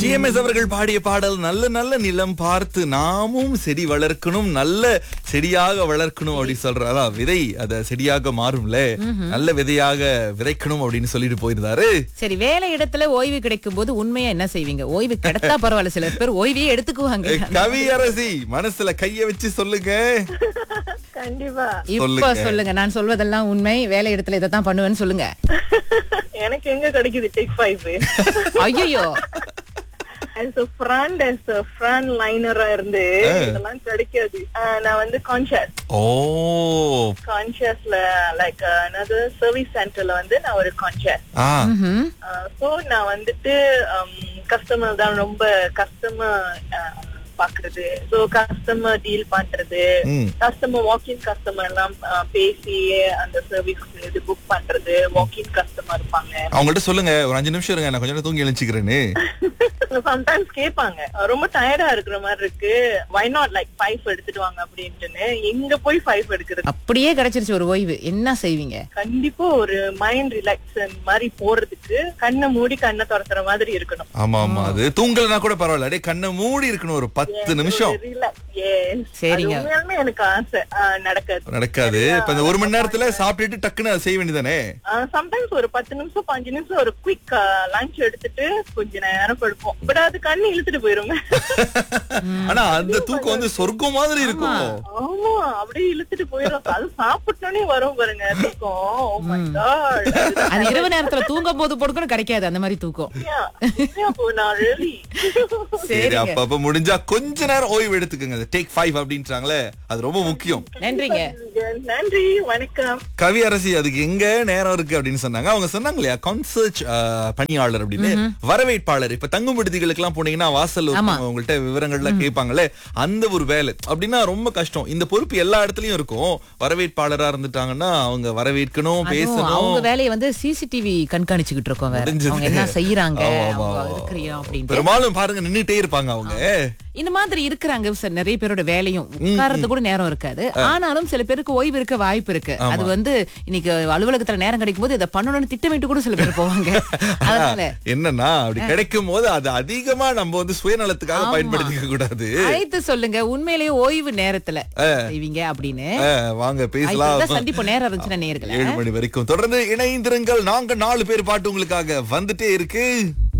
TMS அவர்கள் பாடிய பாடல் நல்ல நல்ல நிலம் பார்த்து நாமும் செடி வளர்க்கணும் நல்ல செடியாக வளர்க்கணும் அப்படின்னு சொல்ற அதான் விதை அத செடியாக மாறும்ல நல்ல விதையாக விதைக்கணும் அப்படின்னு சொல்லிட்டு போயிருந்தாரு சரி வேலை இடத்துல ஓய்வு கிடைக்கும் போது உண்மையா என்ன செய்வீங்க ஓய்வு கிடைத்தா பரவாயில்ல சில பேர் ஓய்வையே எடுத்துக்குவாங்க கவி அரசி மனசுல கைய வச்சு சொல்லுங்க கண்டிப்பா இப்ப சொல்லுங்க. சொல்லுங்க நான் சொல்வதெல்லாம் உண்மை வேலை இடத்துல இதை தான் பண்ணுவேன்னு சொல்லுங்க எனக்கு எங்க கிடைக்குது டெக் ஃபைவ் ஐயோ as a front as a front lineரா இருந்து இதெல்லாம் கிடைக்காது ஆஹ் நான் வந்து கான்ஷியஸ் ஓ கான்ஷியஸ்ல லைக் another சர்வீஸ் சென்டர்ல வந்து நான் ஒரு கான்ஷியஸ் ஆ சோ நான் வந்துட்டு கஸ்டமர் தான் ரொம்ப கஸ்டமர் பாக்குறது சோ கஸ்டமர் டீல் பண்றது ம். கஸ்டமர் வாக்கிங் கஸ்டமர் எல்லாம் ஆஹ் பேசி அந்த சர்வீஸ் இது புக் பண்றது வாக்கிங் கஸ்டமர் இருப்பாங்க அவங்கள்ட்ட சொல்லுங்க ஒரு அஞ்சு நிமிஷம் இருங்க நான் கொஞ்ச நேரம் தூங்கி எழுச்சிக்கிறேன்னு சம்டைம்ஸ் கேட்பாங்க ரொம்ப டயர்டா இருக்கிற மாதிரி இருக்கு வை நாட் லைக் ஃபைவ் எடுத்துட்டு வாங்க அப்படின்ட்டுன்னு எங்க போய் ஃபைவ் எடுக்கிறது அப்படியே கிடைச்சிருச்சு ஒரு ஓய்வு என்ன செய்வீங்க கண்டிப்பா ஒரு மைண்ட் ரிலாக்ஸன் மாதிரி போறதுக்கு கண்ணை மூடி கண்ணை துறத்துற மாதிரி இருக்கணும் ஆமா ஆமா அது தூங்கலனா கூட பரவாயில்ல அப்படியே கண்ணை மூடி இருக்கணும் ஒரு பத்து நிமிஷம் ரிலாக்ஸ் எஸ் சரிங்க. உண்மையாலுமே எனக்கு ஆசை ஆஹ் நடக்காது நடக்காது இப்ப இந்த ஒரு மணி நேரத்துல சாப்பிட்டுட்டு டக்குன்னு அதை செய்ய வேண்டியதானே சம்டைம்ஸ் ஒரு பத்து நிமிஷம் பாஞ்சு நிமிஷம் ஒரு குயிக் லஞ்ச் எடுத்துட்டு கொஞ்ச நேரம் படுப்போம் பட் அது கண்ணு இழுத்துட்டு போயிருமே ஆனா அந்த தூக்கம் வந்து சொர்க்கம் மாதிரி இருக்கும் ஆமா அப்படியே இழுத்துட்டு போயிடும் அது சாப்பிட்டோன்னே வரும் பாருங்க தூக்கம் Oh my God. அது இரவு நேரத்துல தூங்கும் போது போடுக்கணும் கிடைக்காது அந்த மாதிரி தூக்கம் Yeah. Yeah, அப்போ நான் really சரி சரிங்க அப்ப முடிஞ்சா கொஞ்ச நேரம் ஓய்வு எடுத்துக்கங்க டேக் ஃபைவ் அப்படின்றாங்களே அது ரொம்ப முக்கியம் நன்றிங்க நன்றி வணக்கம் கவி அரசி அதுக்கு எங்க நேரம் இருக்கு அப்படின்னு சொன்னாங்க அவங்க சொன்னாங்க இல்லையா கான்சர்ட் பணியாளர் அப்படின்னு வரவேற்பாளர் இப்ப தங்கும் விடுதிகளுக்கு எல்லாம் போனீங்கன்னா வாசல் ஆமா. உங்கள்ட்ட விவரங்கள்லாம் கேட்பாங்களே அந்த ஒரு வேலை அப்படின்னா ரொம்ப கஷ்டம் இந்த பொறுப்பு எல்லா இடத்துலயும் இருக்கும் வரவேற்பாளரா இருந்துட்டாங்கன்னா அவங்க வரவேற்கணும் அதுவும் பேசணும் அவங்க வேலையை வந்து சிசிடிவி கண்காணிச்சுக்கிட்டு இருக்கோம் வேற முடிஞ்சது. அவங்க என்ன செய்யறாங்க ஆமா, ஆமா, அவங்க ஆமா. இருக்கிறியா அப்படின்ட்டு பெரும்பாலும் பாருங்க நின்னுட்டே இருப்பாங்க அவங்க இந்த மாதிரி இருக்கிறாங்க சார் நிறைய பேரோட வேலையும் உட்கார்றது கூட நேரம் இருக்காது ஆனாலும் சில பேருக்கு ஓய்வு இருக்க வாய்ப்பு இருக்கு அது வந்து இன்னைக்கு அலுவலகத்துல நேரம் கிடைக்கும் போது இதை பண்ணணும்னு திட்டமிட்டு கூட சில பேர் போவாங்க அதனால என்னன்னா அப்படி கிடைக்கும் போது அது அதிகமா நம்ம வந்து சுயநலத்துக்காக ஆமா. பயன்படுத்திக்க கூடாது அழைத்து சொல்லுங்க உண்மையிலேயே ஓய்வு நேரத்துல செய்வீங்க அப்படின்னு அஹ், வாங்க பேசலாம் சந்திப்பு நேரம் இருந்துச்சுன்னா நேர்கள ஏழு மணி வரைக்கும் தொடர்ந்து இணைந்திருங்கள் நாங்க நாலு பேர் பாட்டு உங்களுக்காக வந்துட்டே இருக்கு